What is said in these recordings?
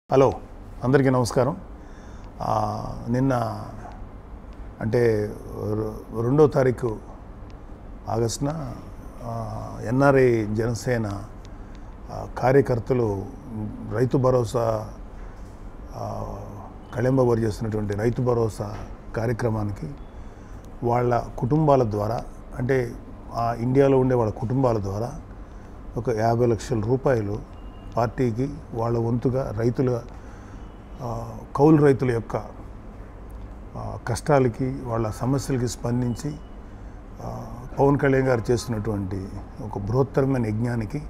hello అందరికీ నమస్కారం ఆ, నిన్న అంటే రె- రెండో తారీఖు ఆగస్టున ఎన్ఆర్ఐ జనసేన ఆ, కార్యకర్తలు రైతు భరోసా ఆ, కళింబవరి చేస్తున్నటువంటి రైతు భరోసా కార్యక్రమానికి వాళ్ళ కుటుంబాల ద్వారా అంటే ఆ ఇండియాలో ఉండే వాళ్ళ కుటుంబాల ద్వారా ఒక యాభై లక్షల రూపాయలు పార్టీకి వాళ్ళ వంతుగా రైతుల ఆ, కౌలు రైతుల యొక్క ఆ, కష్టాలకి వాళ్ళ సమస్యలకి స్పందించి ఆ, పవన్ కళ్యాణ్ గారు చేస్తున్నటువంటి ఒక బృహత్తరమైన యజ్ఞానికి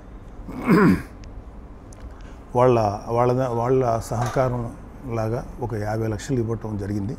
వాళ్ళ వాళ్ళ వాళ్ళ సహకారం లాగా ఒక యాభై లక్షలు ఇవ్వటం జరిగింది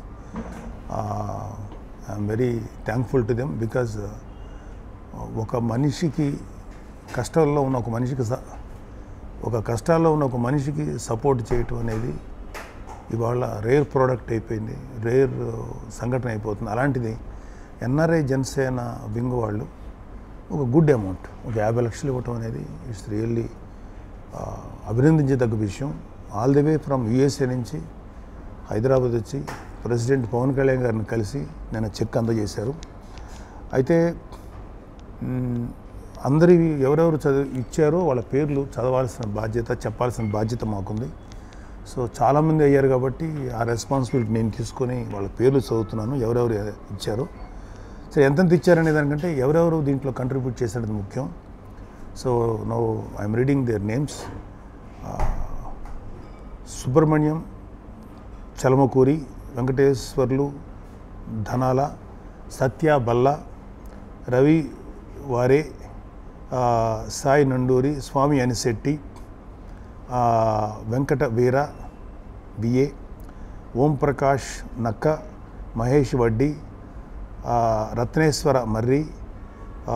I'm very thankful to them because ఒక మనిషికి కష్టాల్లో ఉన్న ఒక మనిషికి స- ఒక కష్టాల్లో ఉన్న ఒక మనిషికి సపోర్ట్ చేయటం అనేది ఇవాళ రేర్ ప్రోడక్ట్ అయిపోయింది రేర్ సంఘటన అయిపోతుంది అలాంటిది ఎన్ఆర్ఐ జనసేన వింగ్ వాళ్ళు ఒక గుడ్ అమౌంట్ ఒక యాభై లక్షలు ఇవ్వటం అనేది ఇట్స్ రియల్లీ అభినందించదగ్గ విషయం all the way from USA నుంచి హైదరాబాద్ వచ్చి ప్రెసిడెంట్ పవన్ కళ్యాణ్ గారిని కలిసి నేను చెక్ అందజేశారు అయితే మ్, అందరి ఎవరెవరు చదివి ఇచ్చారో వాళ్ళ పేర్లు చదవాల్సిన బాధ్యత చెప్పాల్సిన బాధ్యత మాకుంది సో చాలామంది అయ్యారు కాబట్టి ఆ రెస్పాన్సిబిలిటీ నేను తీసుకొని వాళ్ళ పేర్లు చదువుతున్నాను ఎవరెవరు ఇచ్చారో సో ఎంతెంత ఇచ్చారనే దానికంటే ఎవరెవరు దీంట్లో కంట్రిబ్యూట్ చేసేది ముఖ్యం so no I'm reading their names Subrahmanyam Chalamakuri Venkateswarlu Dhanala Satya Balla Ravi వారే uh, Sai Nanduri Swamy Anisetti uh, Venkata Veera B A Om Prakash Nakka Mahesh వడ్డీ ఆ, రత్నేశ్వర మర్రి ఆ,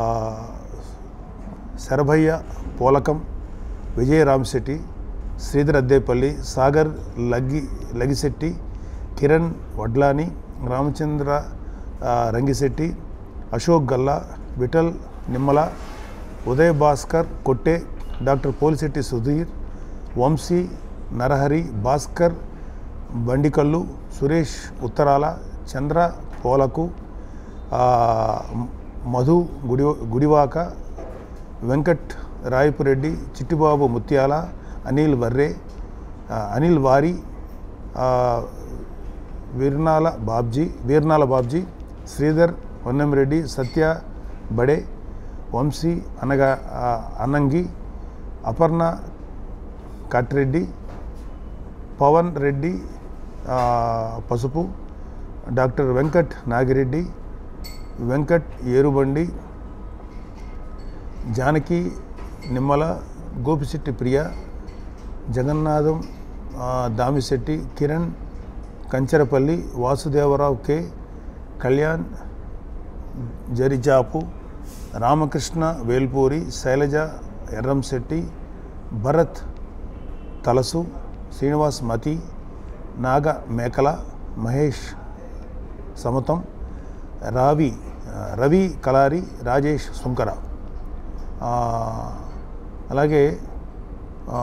శరభయ్య పోలకం విజయరామశెట్టి శ్రీధర్ అద్దేపల్లి సాగర్ లగ్గి లగిశెట్టి కిరణ్ వడ్లాని రామచంద్ర ఆ, రంగిశెట్టి అశోక్ గల్లా విఠల్ నిమ్మల ఉదయ్ భాస్కర్ కొట్టే డాక్టర్ పోలిశెట్టి సుధీర్ వంశీ నరహరి భాస్కర్ బండికల్లు సురేష్ ఉత్తరాల చంద్ర పోలకు ఆ, మధు గుడి గుడివాక వెంకట్ రాయపురెడ్డి చిట్టిబాబు ముత్యాల అనిల్ వర్రే ఆ, అనిల్ వారి ఆ, వీర్నాల బాబ్జీ వీర్నాల బాబ్జీ శ్రీధర్ వన్నెంరెడ్డి సత్య బడే వంశీ అనగా ఆ, అన్నంగి Aparna కట్రెడ్డి Pawan Reddy uh, Pasupu doctor Venkat Nagireddy Venkat Erubandi Janaki Nimmala Gopisetti Priya Jagannatham uh, Damisetti Kiran Kancherapalli Vasudevarao K Kalyan Jarijapu Ramakrishna Velpuri Sailaja Erramsetti Bharat Talasu Srinivas Mathi Naga మేకల మహేష్ సమతం రావి ఆ, రవి కలారి రాజేష్ సుంకర ఆ, అలాగే ఆ,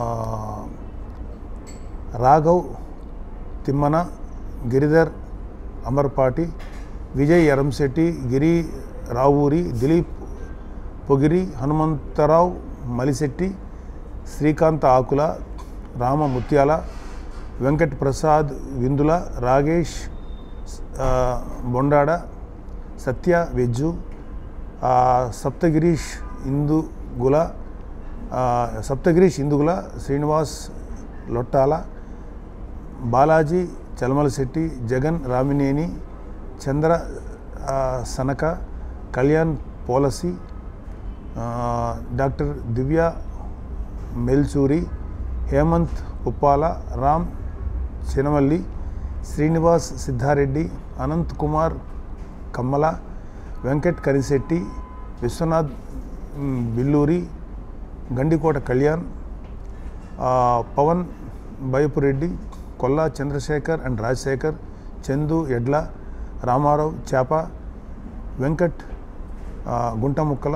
రాఘవ్ తిమ్మన గిరిధర్ అమర్పాటి విజయ్ ఎరంశెట్టి గిరి రావూరి దిలీప్ పొగిరి హనుమంతరావు మలిశెట్టి శ్రీకాంత్ ఆకుల రామ ముత్యాల వెంకట్ ప్రసాద్ విందుల రాగేష్ ఆ, బొండాడ సత్య వెజ్జు ఆ, సప్తగిరీష్ ఇందుగుల ఆ, సప్తగిరీష్ ఇందుగుల Srinivas లొట్టాల Balaji Chalamalasetty Jagan Ramineni Chandra uh, Sanaka Kalyan Polasi uh, doctor Divya Melchuri Hemanth Uppala Ram Chinamalli Srinivas Siddhareddy Anant Kumar Kammala Venkat Karisetti Viswanath hmm, Billuri Gandikota Kalyan uh, Pavan Bayapureddy Kolla Chandrasekhar and Rajasekhar Chandu Edla Ramarao చేప వెంకట్ ఆ, గుంటముక్కల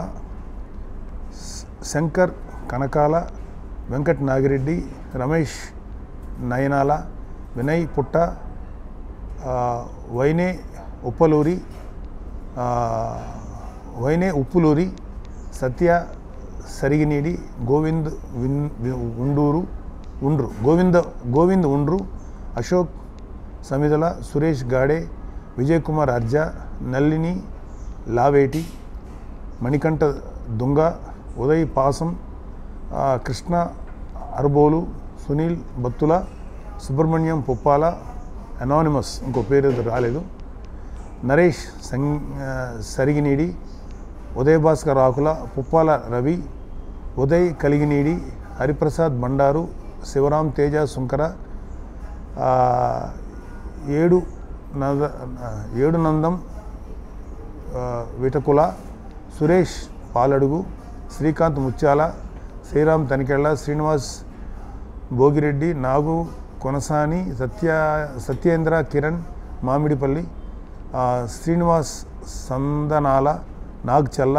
శ- శంకర్ కనకాల వెంకట్ నాగిరెడ్డి రమేష్ నయనాల వినయ్ పుట్ట ఆ, వైనే ఉప్పలూరి ఆ, వైనే ఉప్పులూరి సత్య సరిగినీడి గోవింద్ విన్ వి- ఉండూరు ఉండ్రు గోవింద గోవింద్ ఉండ్రు అశోక్ సమిదల సురేష్ గాడే విజయ్ కుమార్ అర్జా నల్లిని లావేటి మణికంఠ దుంగ ఉదయ్ పాసం ఆ, కృష్ణ అర్బోలు సునీల్ బత్తుల సుబ్రహ్మణ్యం పుప్పాల అనానిమస్ ఇంకో పేరు ఏదో రాలేదు నరేష్ సం ఆ, సరిగినీడి ఉదయ్ భాస్కర్ ఆకుల పుప్పాల రవి ఉదయ్ కలిగినీడి హరిప్రసాద్ బండారు శివరాం తేజ సుంకర ఆ, ఏడు నంద ఏడు నందం ఆ, విటకుల సురేష్ పాలడుగు శ్రీకాంత్ ముత్యాల శ్రీరామ్ తనికెళ్ళ శ్రీనివాస్ భోగిరెడ్డి నాగు కొనసాని సత్య సత్యేంద్ర కిరణ్ మామిడిపల్లి ఆ, శ్రీనివాస్ సందనాల నాగ్ చల్ల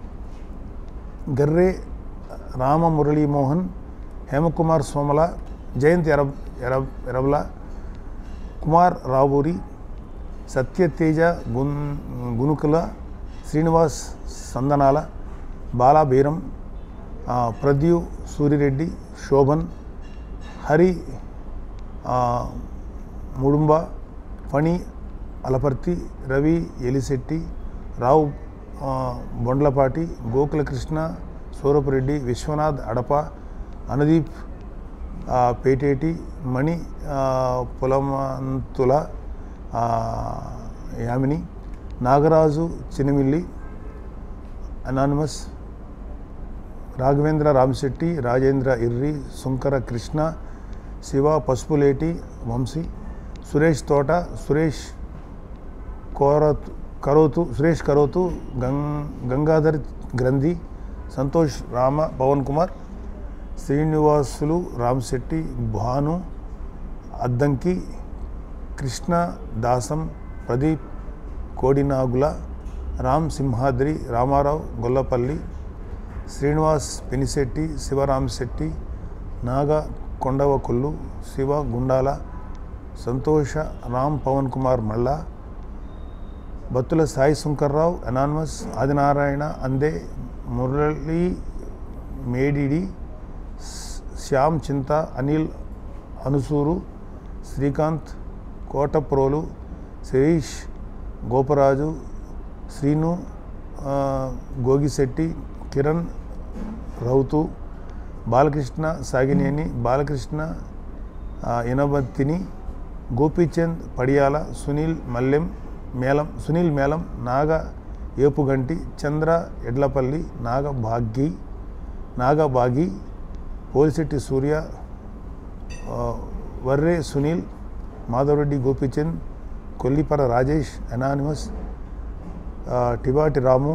గర్రే రామ మురళీమోహన్ హేమకుమార్ సోమల జయంత్ ఎరబ్ ఎరబ్ ఎరబల కుమార్ రావూరి సత్యతేజ గున్ గునుకుల శ్రీనివాస్ సందనాల బాలా బీరం ఆ, ప్రద్యు సూరిరెడ్డి శోభన్ హరి ఆ, ముడుంబ ఫణి అలపర్తి రవి ఎలిశెట్టి రావు ఆ, బొండ్లపాటి గోకులకృష్ణ సూరపురెడ్డి విశ్వనాథ్ అడప అనుదీప్ ఆ, పేటేటి మణి uh, Pulamanthula uh, Yamini Nagaraju Chinimilli anonymous Raghavendra Ramasetti Rajendra Irri Sunkara Krishna Siva Pasupuleti Vamsi Suresh Thota Suresh కోరత్ కరోతు Suresh కరోతు గం గంగాధర్ గ్రంథి సంతోష్ రామ పవన్ కుమార్ శ్రీనివాసులు రామశెట్టి భాను అద్దంకి కృష్ణ దాసం ప్రదీప్ కోడినాగుల రామ్ సింహాద్రి రామారావు గొల్లపల్లి శ్రీనివాస్ పెనిశెట్టి శివరామశెట్టి నాగ కొండవకొల్లు శివ గుండాల సంతోష రామ్ పవన్ కుమార్ మళ్ళా బత్తుల సాయి శంకర్రావు అనానమస్ ఆదినారాయణ అందే మురళి మేడిడి స్- శ్యామ్ చింత అనిల్ అనుసూరు శ్రీకాంత్ కోటప్రోలు శిరీష్ గోపరాజు శ్రీను ఆ, గోగిశెట్టి కిరణ్ రౌతు బాలకృష్ణ సాగినేని బాలకృష్ణ ఆ, ఇనబత్తిని గోపీచంద్ పడియాల సునీల్ మల్లెం మేళం సునీల్ మేళం నాగ ఏపుగంటి చంద్ర ఎడ్లపల్లి నాగ భాగ్గి నాగబాగి Polisetti Surya uh, Varre Sunil Madhavareddy Gopichand Kollipara Rajesh anonymous uh, Tivati రాము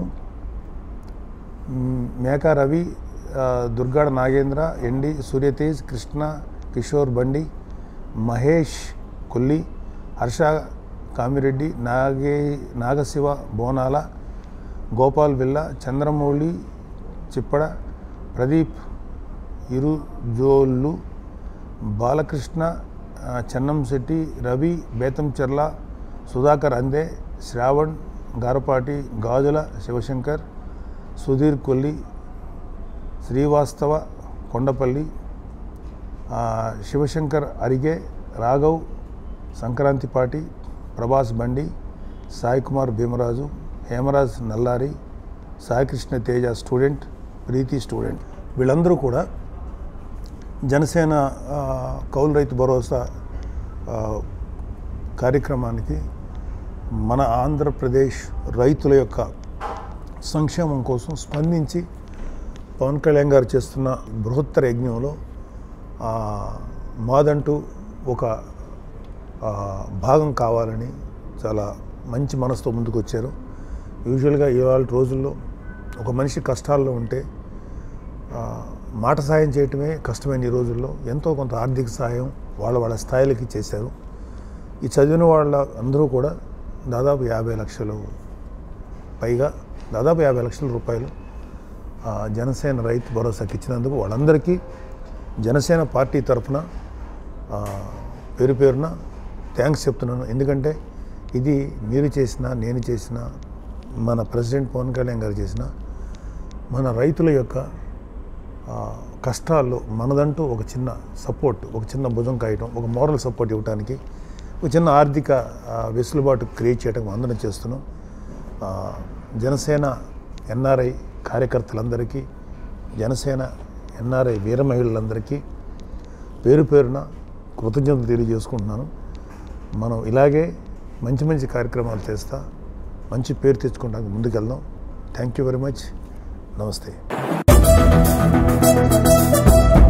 మ్, మేకా రవి ఆ, దుర్గాడ నాగేంద్ర ఎండి సూర్యతేజ్ కృష్ణ కిషోర్ బండి మహేష్ కొల్లి హర్ష కామిరెడ్డి నాగే నాగశివ బోనాల గోపాల్ విల్ల చంద్రమౌళి చిప్పడ ప్రదీప్ ఇరుజోళ్ళు బాలకృష్ణ ఆ, చెన్నంశెట్టి రవి బేతంచెర్ల సుధాకర్ అందే శ్రావణ్ గారపాటి గాజుల శివశంకర్ సుధీర్ కొల్లి శ్రీవాస్తవ కొండపల్లి ఆ, శివశంకర్ అరిగే రాఘవ్ సంక్రాంతిపాటి ప్రభాస్ బండి సాయి కుమార్ భీమరాజు హేమరాజ్ నల్లారి సాయికృష్ణ తేజ స్టూడెంట్ ప్రీతి స్టూడెంట్ వీళ్ళందరూ కూడా జనసేన ఆ, కౌలు రైతు భరోసా ఆ, కార్యక్రమానికి మన ఆంధ్రప్రదేశ్ రైతుల యొక్క సంక్షేమం కోసం స్పందించి పవన్ కళ్యాణ్ గారు చేస్తున్న బృహత్తర యజ్ఞంలో ఆ, మాదంటూ ఒక ఆ, భాగం కావాలని చాలా మంచి మనసుతో ముందుకు వచ్చారు యూజువల్గా ఇవాళ రోజుల్లో ఒక మనిషి కష్టాల్లో ఉంటే ఆ, మాట సాయం చేయటమే కష్టమైన ఈ రోజుల్లో ఎంతో కొంత ఆర్థిక సాయం వాళ్ళ వాళ్ళ స్థాయిలకి చేశారు ఈ చదివిన వాళ్ళ అందరూ కూడా దాదాపు యాభై లక్షలు పైగా దాదాపు యాభై లక్షల రూపాయలు ఆ, జనసేన రైతు భరోసాకి ఇచ్చినందుకు వాళ్ళందరికీ జనసేన పార్టీ తరఫున ఆ, పేరు పేరున థ్యాంక్స్ చెప్తున్నాను ఎందుకంటే ఇది మీరు చేసిన నేను చేసిన మన ప్రెసిడెంట్ పవన్ కళ్యాణ్ గారు చేసిన మన రైతుల యొక్క ఆ, కష్టాల్లో మనదంటూ ఒక చిన్న సపోర్ట్ ఒక చిన్న భుజం కాయటం ఒక మోరల్ సపోర్ట్ ఇవ్వడానికి ఒక చిన్న ఆర్థిక ఆ, వెసులుబాటు క్రియేట్ చేయడం అందరం చేస్తున్నాం ఆ, జనసేన ఎన్ఆర్ఐ కార్యకర్తలందరికీ జనసేన ఎన్ఆర్ఐ వీర మహిళలందరికీ పేరు పేరున కృతజ్ఞతలు తెలియజేసుకుంటున్నాను మనం ఇలాగే మంచి మంచి కార్యక్రమాలు చేస్తా మంచి పేరు తెచ్చుకోవడానికి ముందుకెళ్దాం థ్యాంక్ యూ వెరీ మచ్ నమస్తే